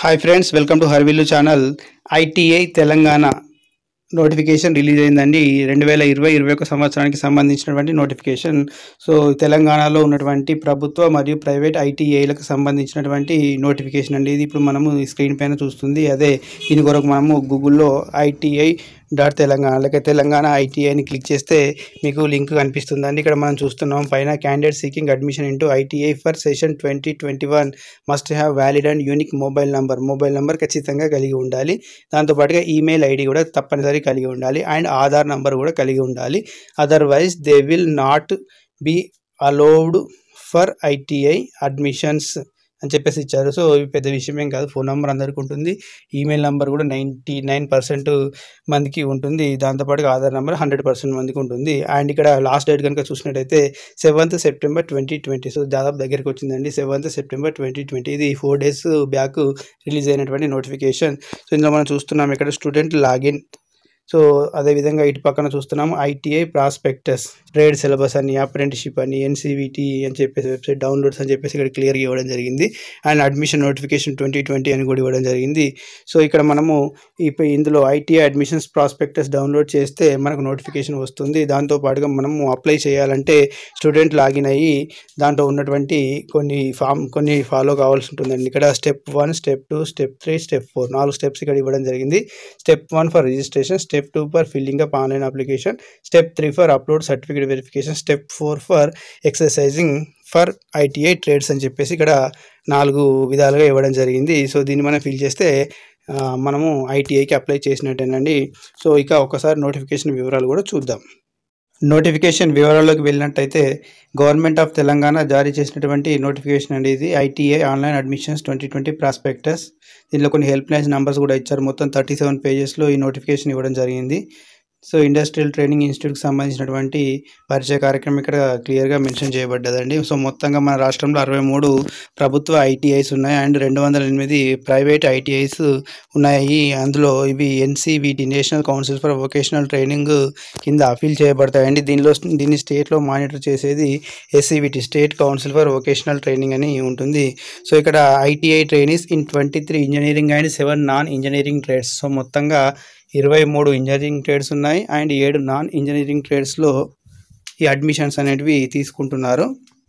hi friends welcome to Harvillu channel ITI Telangana notification release అయిందండి రెండు వేల ఇరవై ఇరవై ఒక సంవత్సరానికి సంబంధించినటువంటి నోటిఫికేషన్ సో తెలంగాణలో ఉన్నటువంటి ప్రభుత్వ మరియు ప్రైవేట్ ఐటీఐలకు సంబంధించినటువంటి నోటిఫికేషన్ అండి ఇది ఇప్పుడు మనము ఈ స్క్రీన్ పైన చూస్తుంది అదే దీని కొరకు మనము గూగుల్లో ఐటీఐ డాట్ తెలంగాణ లేక తెలంగాణ ఐటీఐని క్లిక్ చేస్తే మీకు లింక్ కనిపిస్తుందండి ఇక్కడ మనం చూస్తున్నాం పైన candidate seeking admission into ITI for session twenty twenty one must have valid and unique mobile number mobile number ఖచ్చితంగా కలిగి ఉండాలి దాంతోపాటుగా ఈమెయిల్ ఐడి కూడా తప్పనిసరి కలిగి ఉండాలి అండ్ ఆధార్ నంబర్ కూడా కలిగి ఉండాలి otherwise they will not be allowed for ITI admissions అని చెప్పేసి ఇచ్చారు సో ఇది పెద్ద విషయం ఏం కాదు ఫోన్ నెంబర్ అందరికీ ఉంటుంది ఈమెయిల్ నెంబర్ కూడా నైంటీ నైన్ పర్సెంట్ మందికి ఉంటుంది దాంతోపాటుగా ఆధార్ నెంబర్ హండ్రెడ్ పర్సెంట్ మందికి ఉంటుంది అండ్ ఇక్కడ లాస్ట్ డేట్ కనుక చూసినట్టయితే seventh September twenty twenty so దాదాపు దగ్గరికి వచ్చిందండి సెవెంత్ సెప్టెంబర్ ట్వంటీ ట్వంటీ ఇది ఫోర్ డేస్ బ్యాక్ రిలీజ్ అయినటువంటి నోటిఫికేషన్ సో ఇందులో మనం చూస్తున్నాం ఇక్కడ స్టూడెంట్ లాగిన్ సో అదేవిధంగా ఇటు పక్కన చూస్తున్నాం ఐటీఐ ప్రాస్పెక్టస్ ట్రేడ్ సిలబస్ అని అప్రెంటిషిప్ అని ఎన్సీవిటీ అని చెప్పేసి వెబ్సైట్ డౌన్లోడ్స్ అని చెప్పేసి ఇక్కడ క్లియర్గా ఇవ్వడం జరిగింది and admission notification twenty twenty అని కూడా ఇవ్వడం జరిగింది సో ఇక్కడ మనము ఇప్పుడు ఇందులో ఐటీఐ అడ్మిషన్స్ ప్రాస్పెక్టస్ డౌన్లోడ్ చేస్తే మనకు నోటిఫికేషన్ వస్తుంది దాంతో పాటుగా మనము అప్లై చేయాలంటే స్టూడెంట్ లాగిన్ అయ్యి దాంట్లో ఉన్నటువంటి కొన్ని ఫామ్ కొన్ని ఫాలో కావాల్సి ఉంటుందండి ఇక్కడ step one step two step three step four నాలుగు స్టెప్స్ ఇక్కడ ఇవ్వడం జరిగింది step one for registration step two for filling up online application step three for upload certificate verification step four for exercising for ITI trades అని చెప్పేసి ఇక్కడ నాలుగు విధాలుగా ఇవ్వడం జరిగింది సో దీన్ని మనం ఫిల్ చేస్తే ఆ, మనము ఐటీఐకి అప్లై చేసినట్టేనండి సో ఇక ఒకసారి నోటిఫికేషన్ వివరాలు కూడా చూద్దాం నోటిఫికేషన్ వివరాల్లోకి వెళ్ళినట్టయితే గవర్నమెంట్ ఆఫ్ తెలంగాణ జారీ చేసినటువంటి నోటిఫికేషన్ అండి ఇది ITI online admissions twenty twenty prospectus దీనిలో కొన్ని హెల్ప్ లైన్స్ నెంబర్స్ కూడా ఇచ్చారు మొత్తం థర్టీ సెవెన్ పేజెస్లో ఈ నోటిఫికేషన్ ఇవ్వడం జరిగింది సో ఇండస్ట్రియల్ ట్రైనింగ్ ఇన్స్టిట్యూట్కి సంబంధించినటువంటి పరిచయ కార్యక్రమం ఇక్కడ క్లియర్గా మెన్షన్ చేయబడ్డదండి సో మొత్తంగా మన రాష్ట్రంలో అరవై మూడు ప్రభుత్వ ఐటీఐస్ ఉన్నాయి అండ్ రెండు వందల ఎనిమిది ప్రైవేట్ ఐటీఐస్ ఉన్నాయి అందులో ఇవి NCVT national council for vocational training కింద అఫీల్ చేయబడతాయండి దీనిలో దీన్ని స్టేట్లో మానిటర్ చేసేది SCVT state council for vocational training అని ఉంటుంది సో ఇక్కడ ITI trainees in twenty three engineering and seven non engineering trades so మొత్తంగా ఇరవై మూడు ఇంజనీరింగ్ ట్రేడ్స్ ఉన్నాయి అండ్ ఏడు నాన్ ఇంజనీరింగ్ ట్రేడ్స్లో ఈ అడ్మిషన్స్ అనేటివి తీసుకుంటున్నారు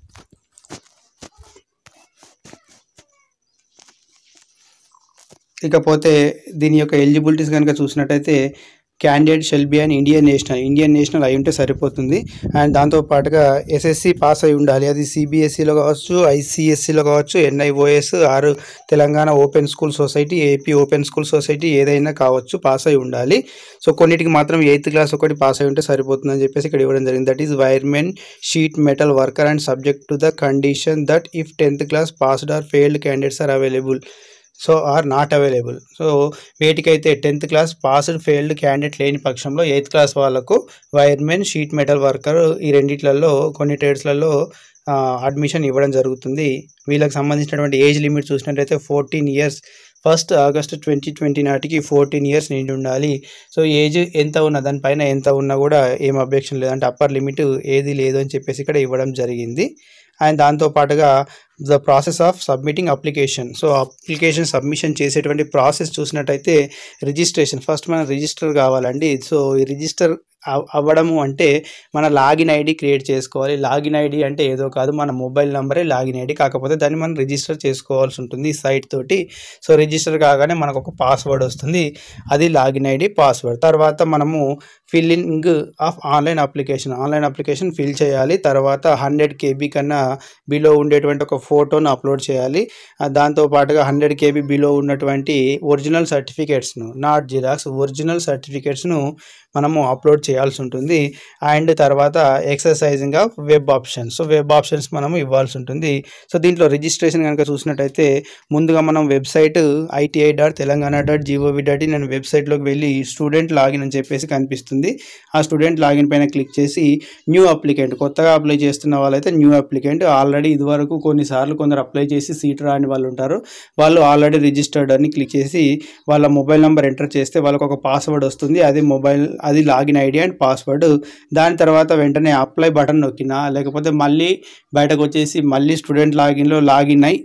ఇకపోతే దీని యొక్క ఎలిజిబిలిటీస్ కనుక చూసినట్టయితే candidate shall be and Indian national Indian national అయి ఉంటే సరిపోతుంది అండ్ దాంతో పాటుగా ఎస్ఎస్సి పాస్ అయి ఉండాలి అది సిబిఎస్ఈలో కావచ్చు ఐసిఎస్సిలో కావచ్చు NIOS or Telangana open school society AP open school society ఏదైనా కావచ్చు పాస్ అయి ఉండాలి సో కొన్నిటికి మాత్రం ఎయిత్ క్లాస్ ఒకటి పాస్ అయి ఉంటే సరిపోతుందని చెప్పేసి ఇక్కడ ఇవ్వడం జరిగింది that is wiremen sheet metal worker and subject to the condition that if tenth class passed or failed candidates are available so or not available so వేటికైతే tenth class passed failed candidate లేని పక్షంలో eighth class వాళ్ళకు wiremen sheet metal worker ఈ రెండిట్లలో కొన్ని ట్రేడ్స్లలో admission ఇవ్వడం జరుగుతుంది వీళ్ళకి సంబంధించినటువంటి ఏజ్ లిమిట్ చూసినట్లయితే fourteen years first August twenty twenty నాటికి ఫోర్టీన్ ఇయర్స్ నిండి ఉండాలి సో ఏజ్ ఎంత ఉన్నా దానిపైన ఎంత ఉన్నా కూడా ఏం అబ్జెక్షన్ లేదు అంటే అప్పర్ లిమిట్ ఏది లేదు అని చెప్పేసి ఇక్కడ ఇవ్వడం జరిగింది అండ్ దాంతో పాటుగా the process of submitting application so application submission చేసేటువంటి ప్రాసెస్ చూసినట్టయితే రిజిస్ట్రేషన్ ఫస్ట్ మనం రిజిస్టర్ కావాలండి సో ఈ రిజిస్టర్ అవ్- అవ్వడము అంటే మన లాగిన్ ఐడి క్రియేట్ చేసుకోవాలి లాగిన్ ఐడి అంటే ఏదో కాదు మన మొబైల్ నెంబరే లాగిన్ ఐడి కాకపోతే దాన్ని మనం రిజిస్టర్ చేసుకోవాల్సి ఉంటుంది ఈ సైట్ తోటి సో రిజిస్టర్ కాగానే మనకు ఒక పాస్వర్డ్ వస్తుంది అది లాగిన్ ఐడి పాస్వర్డ్ తర్వాత మనము filling of online application online application fill చేయాలి తర్వాత హండ్రెడ్ కేబీ కన్నా బిలో ఉండేటువంటి ఒక ఫోటోను అప్లోడ్ చేయాలి ఆ దాంతో పాటుగా హండ్రెడ్ కేబీ బిలో ఉన్నటువంటి ఒరిజినల్ సర్టిఫికేట్స్ను నాట్ జిరాక్స్ ఒరిజినల్ సర్టిఫికేట్స్ను మనము అప్లోడ్ చేయాల్సి ఉంటుంది అండ్ తర్వాత exercising of web options so web options మనము ఇవ్వాల్సి ఉంటుంది సో దీంట్లో రిజిస్ట్రేషన్ కనుక చూసినట్టయితే ముందుగా మనం website ITI dot Telangana dot GOV dot in నేను వెబ్సైట్లోకి వెళ్ళి స్టూడెంట్ లాగిన్ అని చెప్పేసి కనిపిస్తుంది ఆ స్టూడెంట్ లాగిన్ పైన క్లిక్ చేసి న్యూ అప్లికెంట్ కొత్తగా అప్లై చేస్తున్న వాళ్ళైతే న్యూ అప్లికెంట్ ఆల్రెడీ ఇదివరకు కొన్నిసార్లు కొందరు అప్లై చేసి సీట్ రాని వాళ్ళు ఉంటారు వాళ్ళు ఆల్రెడీ రిజిస్టర్డ్ అని క్లిక్ చేసి వాళ్ళ మొబైల్ నెంబర్ ఎంటర్ చేస్తే వాళ్ళకి ఒక పాస్వర్డ్ వస్తుంది అది మొబైల్ అది లాగిన్ ఐడి అండ్ పాస్వర్డ్ దాని తర్వాత వెంటనే అప్లై బటన్ నొక్కినా లేకపోతే మళ్ళీ బయటకు వచ్చేసి మళ్ళీ స్టూడెంట్ లాగిన్లో లాగిన్ అయి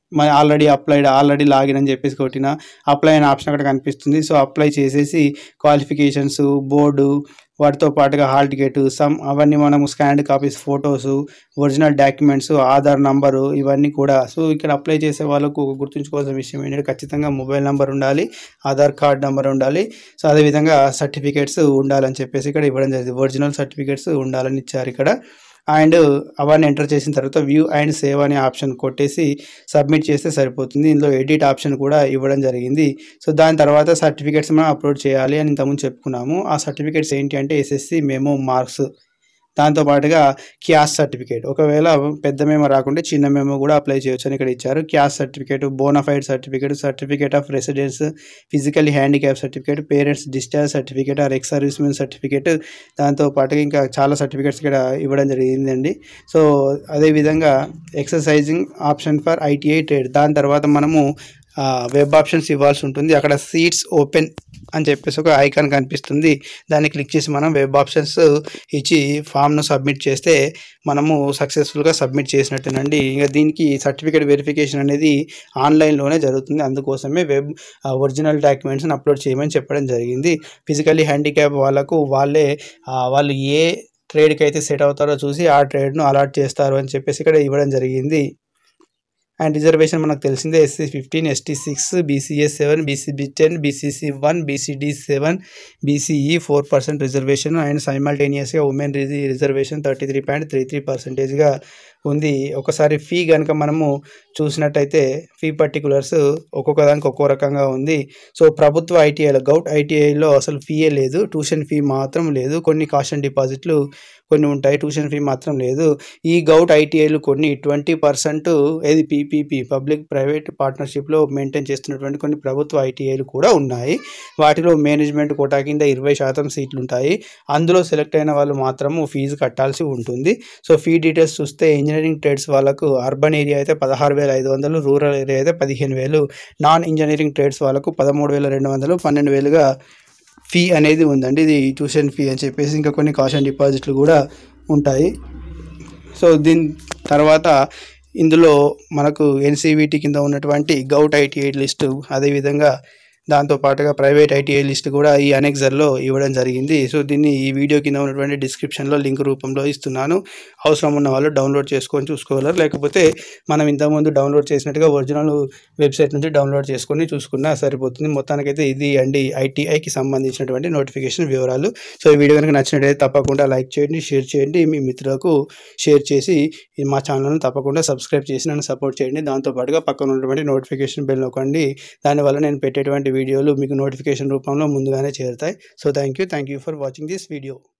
మన ఆల్రెడీ అప్లైడ్ ఆల్రెడీ లాగిన్ అని చెప్పేసి కొట్టిన అప్లై అనే ఆప్షన్ అక్కడ కనిపిస్తుంది సో అప్లై చేసేసి క్వాలిఫికేషన్స్ బోర్డు వాటితో పాటుగా హాల్ టికెట్ సమ్ అవన్నీ మనము scanned copies photos original documents Aadhaar number ఇవన్నీ కూడా సో ఇక్కడ అప్లై చేసే వాళ్ళకు గుర్తుంచుకోవాల్సిన విషయం ఏంటంటే ఖచ్చితంగా మొబైల్ నెంబర్ ఉండాలి ఆధార్ కార్డ్ నెంబర్ ఉండాలి సో అదేవిధంగా సర్టిఫికేట్స్ ఉండాలని చెప్పేసి ఇక్కడ ఇవ్వడం జరిగింది ఒరిజినల్ సర్టిఫికేట్స్ ఉండాలని ఇచ్చారు ఇక్కడ అండ్ అవన్నీ ఎంటర్ చేసిన తర్వాత వ్యూ అండ్ సేవ్ అనే ఆప్షన్ కొట్టేసి సబ్మిట్ చేస్తే సరిపోతుంది ఇందులో ఎడిట్ ఆప్షన్ కూడా ఇవ్వడం జరిగింది సో దాని తర్వాత సర్టిఫికేట్స్ మనం అప్లోడ్ చేయాలి అని ఇంతకుముందు చెప్పుకున్నాము ఆ సర్టిఫికేట్స్ ఏంటి అంటే ఎస్ఎస్సి మెమో మార్క్స్ దాంతో పాటుగా క్యాస్ట్ సర్టిఫికేట్ ఒకవేళ పెద్ద మేమో రాకుంటే చిన్న మేమో కూడా అప్లై చేయొచ్చు అని ఇక్కడ ఇచ్చారు caste certificate bonafide certificate certificate of residence physically handicap certificate parents discharge certificate or ex servicemen certificate దాంతో పాటుగా ఇంకా చాలా సర్టిఫికేట్స్ ఇక్కడ ఇవ్వడం జరిగిందండి సో అదేవిధంగా exercising option for ITI trade దాని తర్వాత మనము వెబ్ ఆప్షన్స్ ఇవ్వాల్సి ఉంటుంది అక్కడ సీట్స్ ఓపెన్ అని చెప్పేసి ఒక ఐకాన్ కనిపిస్తుంది దాన్ని క్లిక్ చేసి మనం వెబ్ ఆప్షన్స్ ఇచ్చి ఫామ్ను సబ్మిట్ చేస్తే మనము సక్సెస్ఫుల్గా సబ్మిట్ చేసినట్టేనండి ఇంకా దీనికి సర్టిఫికేట్ వెరిఫికేషన్ అనేది ఆన్లైన్లోనే జరుగుతుంది అందుకోసమే వెబ్ ఒరిజినల్ డాక్యుమెంట్స్ని అప్లోడ్ చేయమని చెప్పడం జరిగింది ఫిజికల్లీ హ్యాండిక్యాప్ వాళ్ళకు వాళ్ళే ఆ, వాళ్ళు ఏ ట్రేడ్కి అయితే సెట్ అవుతారో చూసి ఆ ట్రేడ్ను అలాట్ చేస్తారు అని చెప్పేసి ఇక్కడ ఇవ్వడం జరిగింది అండ్ రిజర్వేషన్ మనకు తెలిసిందే SC fifteen ST six BCs seven BCB ten BCC one BCD seven BCE four percent reservation and సైమల్టేనియస్గా women reservation thirty three point three three పర్సెంటేజ్గా ఉంది ఒకసారి ఫీ కనుక మనము చూసినట్టయితే ఫీ పర్టికులర్స్ ఒక్కొక్క దానికి ఒక్కో రకంగా ఉంది సో ప్రభుత్వ ఐటీఐలో గౌట్ ఐటీఐలో అసలు ఫీయే లేదు ట్యూషన్ ఫీ మాత్రం లేదు కొన్ని కాషన్ డిపాజిట్లు కొన్ని ఉంటాయి ట్యూషన్ ఫీ మాత్రం లేదు ఈ గౌట్ ఐటీఐలు కొన్ని ట్వంటీ పర్సెంట్ ఏది పీపీపీ పబ్లిక్ ప్రైవేట్ పార్ట్నర్షిప్లో మెయింటైన్ చేస్తున్నటువంటి కొన్ని ప్రభుత్వ ఐటీఐలు కూడా ఉన్నాయి వాటిలో మేనేజ్మెంట్ కోటా కింద ఇరవై శాతం సీట్లు ఉంటాయి అందులో సెలెక్ట్ అయిన వాళ్ళు మాత్రము ఫీజు కట్టాల్సి ఉంటుంది సో ఫీ డీటెయిల్స్ చూస్తే ఇంజనీరింగ్ ట్రేడ్స్ వాళ్ళకు అర్బన్ ఏరియా అయితే పదహారు వేల ఐదు వందలు రూరల్ ఏరియా అయితే పదిహేను వేలు నాన్ ఇంజనీరింగ్ ట్రేడ్స్ వాళ్ళకు పదమూడు వేల రెండు వందలు పన్నెండు వేలుగా ఫీ అనేది ఉందండి ఇది ట్యూషన్ ఫీ అని చెప్పేసి ఇంకా కొన్ని కాషన్ డిపాజిట్లు కూడా ఉంటాయి సో దీని తర్వాత ఇందులో మనకు ఎన్సీవీటీ కింద ఉన్నటువంటి గౌట్ ఐటీఐ లిస్టు అదేవిధంగా దాంతో పాటుగా ప్రైవేట్ ఐటీఐ లిస్ట్ కూడా ఈ అనెక్సర్లో ఇవ్వడం జరిగింది సో దీన్ని ఈ వీడియో కింద ఉన్నటువంటి డిస్క్రిప్షన్లో లింక్ రూపంలో ఇస్తున్నాను అవసరం ఉన్న వాళ్ళు డౌన్లోడ్ చేసుకొని చూసుకోగలరు లేకపోతే మనం ఇంతకుముందు డౌన్లోడ్ చేసినట్టుగా ఒరిజినల్ వెబ్సైట్ నుంచి డౌన్లోడ్ చేసుకొని చూసుకున్నా సరిపోతుంది మొత్తానికైతే ఇది అండి ఐటీఐకి సంబంధించినటువంటి నోటిఫికేషన్ వివరాలు సో ఈ వీడియో కనుక నచ్చినట్టయితే తప్పకుండా లైక్ చేయండి షేర్ చేయండి మీ మిత్రులకు షేర్ చేసి ఈ మా ఛానల్ని తప్పకుండా సబ్స్క్రైబ్ చేసి నన్ను సపోర్ట్ చేయండి దాంతోపాటుగా పక్కన ఉన్నటువంటి నోటిఫికేషన్ బెల్ నొక్కండి దానివల్ల నేను పెట్టేటువంటి వీడియోలు మీకు నోటిఫికేషన్ రూపంలో ముందుగానే చేరుతాయి so thank you thank you for watching this video